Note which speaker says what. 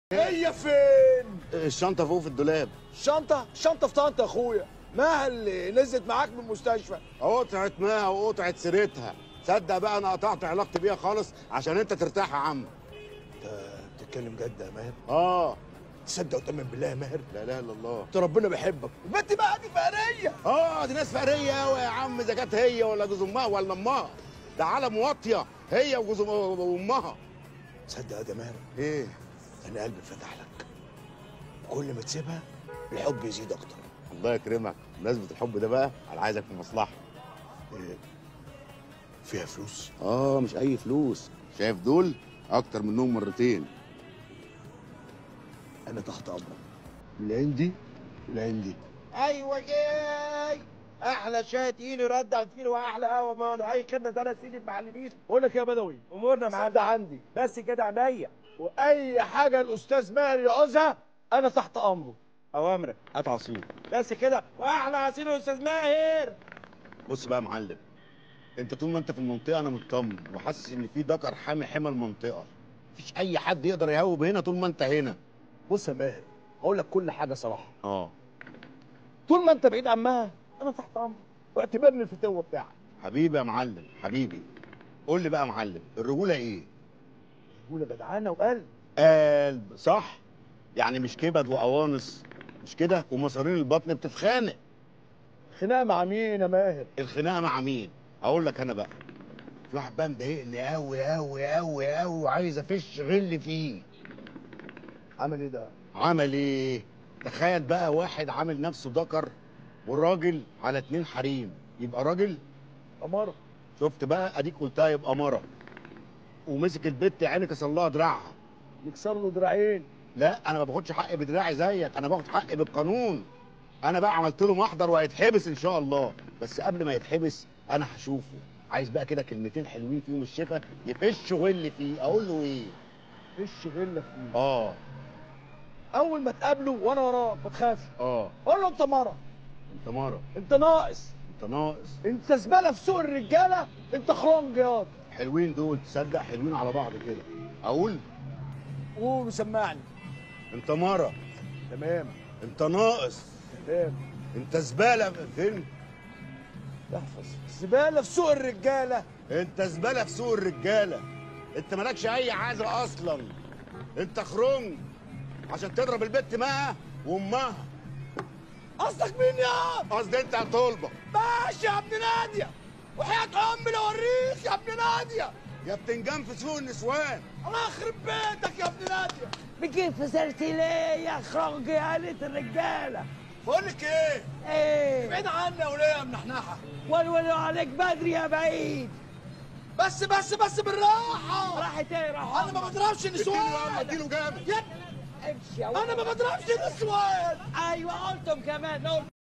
Speaker 1: هي فين؟
Speaker 2: الشنطه فوق في الدولاب
Speaker 1: الشنطة؟ الشنطة في طنطا يا اخويا مها اللي نزلت معاك من المستشفى
Speaker 2: قطعت ماها وقطعت سيرتها تصدق بقى انا قطعت علاقتي بيها خالص عشان انت ترتاح يا عم
Speaker 1: انت بتتكلم جد يا ماهر؟
Speaker 2: اه
Speaker 1: تصدق وتؤمن بالله يا ماهر؟
Speaker 2: لا اله الا الله
Speaker 1: انت ربنا بيحبك البنت بقى دي فقرية
Speaker 2: اه دي ناس فقريه قوي يا عم اذا كانت هي ولا جوز امها ولا امها ده عالم واطيه هي وجوز أم- امها
Speaker 1: تصدق يا ماهر
Speaker 2: ايه
Speaker 1: انا قلبي فتح لك كل ما تسيبها الحب يزيد اكتر
Speaker 2: الله يكرمك بمناسبه الحب ده بقى انا عايزك في مصلحه
Speaker 1: إيه؟ فيها فلوس
Speaker 2: اه مش اي فلوس شايف دول اكتر منهم مرتين
Speaker 1: انا تحت امرك العندي العندي
Speaker 3: ايوه جاي احلى شاي تقيل يردع فيه واحلى قهوه ما اي خدمه ده انا سيدي المعلمين
Speaker 1: بقول لك يا بدوي
Speaker 3: امورنا معاك
Speaker 1: ده عندي
Speaker 3: بس كده عينيا
Speaker 1: واي حاجه الاستاذ ماهر يعوزها انا تحت امره
Speaker 3: اوامرك هات عصير بس كده واحلى عصير يا استاذ ماهر
Speaker 2: بص بقى يا معلم انت طول ما انت في المنطقه انا مطمن وحاسس ان في ذكر حامي حمى المنطقه مفيش اي حد يقدر يهوب هنا طول ما انت هنا
Speaker 1: بص يا ماهر هقول لك كل حاجه صراحه
Speaker 2: اه
Speaker 1: طول ما انت بعيد عنها انا تحت امرك واعتبرني الفتوه بتاعك
Speaker 2: حبيبي يا معلم حبيبي قول لي بقى يا معلم الرجوله ايه
Speaker 1: قول جدعانه وقلب
Speaker 2: قلب صح يعني مش كبد وقوانص مش كده ومصارين البطن بتتخانق
Speaker 1: خناقه مع مين يا ماهر
Speaker 2: الخناقه مع مين اقول لك انا بقى في واحد بقى مضايقني قوي قوي قوي قوي وعايز افش غل فيه
Speaker 1: عمل ايه ده
Speaker 2: عمل ايه تخيل بقى واحد عامل نفسه ذكر وراجل على اتنين حريم يبقى راجل
Speaker 1: اماره
Speaker 2: شفت بقى اديك قلتها يبقى مره ومسك البت يعني كسر لها دراعها
Speaker 1: يكسر له دراعين
Speaker 2: لا انا ما باخدش حقي بدراعي زيك انا باخد حقي بالقانون انا بقى عملت له محضر وهيتحبس ان شاء الله بس قبل ما يتحبس انا هشوفه عايز بقى كده كلمتين حلوين فيهم الشفا يفش غل فيه اقول له ايه
Speaker 1: فيش غله فيه
Speaker 2: اه
Speaker 1: اول ما تقابله وانا وراك ما تخافش
Speaker 2: اه
Speaker 1: قول له انت مره
Speaker 2: انت مره
Speaker 1: انت ناقص
Speaker 2: انت ناقص
Speaker 1: انت زباله في سوق الرجاله انت خرنج ياض
Speaker 2: حلوين دول تصدق حلوين على بعض كده اقول
Speaker 1: قول وسمعني
Speaker 2: انت مره
Speaker 1: تمام
Speaker 2: انت ناقص
Speaker 1: تمام
Speaker 2: انت زباله فين
Speaker 1: احفظ زباله في سوق الرجاله
Speaker 2: انت زباله في سوق الرجاله انت مالكش اي عازه اصلا انت خرنج عشان تضرب البت معاها وامها
Speaker 1: قصدك مين يا
Speaker 2: قصدي انت يا طلبه
Speaker 1: ماشي يا ابن ناديه وحياه امي لو اوريك يا ابن ناديه
Speaker 2: يا بتنجان في سوق النسوان
Speaker 1: الله يخرب بيتك يا ابن ناديه
Speaker 3: بكيف فسرت ليه يا خرنج يا قلة الرجاله
Speaker 1: بقول لك ايه
Speaker 3: ايه
Speaker 1: بعيد عني يا وليه يا منحنحه
Speaker 3: ولولوا عليك بدري يا بعيد
Speaker 1: بس بس بس بالراحه
Speaker 3: راحت ايه راحت
Speaker 1: انا ما بضربش
Speaker 2: اديله يا عم
Speaker 1: نسوان
Speaker 2: اديله جامد
Speaker 1: يا
Speaker 3: امشي يا
Speaker 1: انا ما
Speaker 3: ولد.
Speaker 1: بضربش نسوان
Speaker 3: ايوه قلتم كمان قلت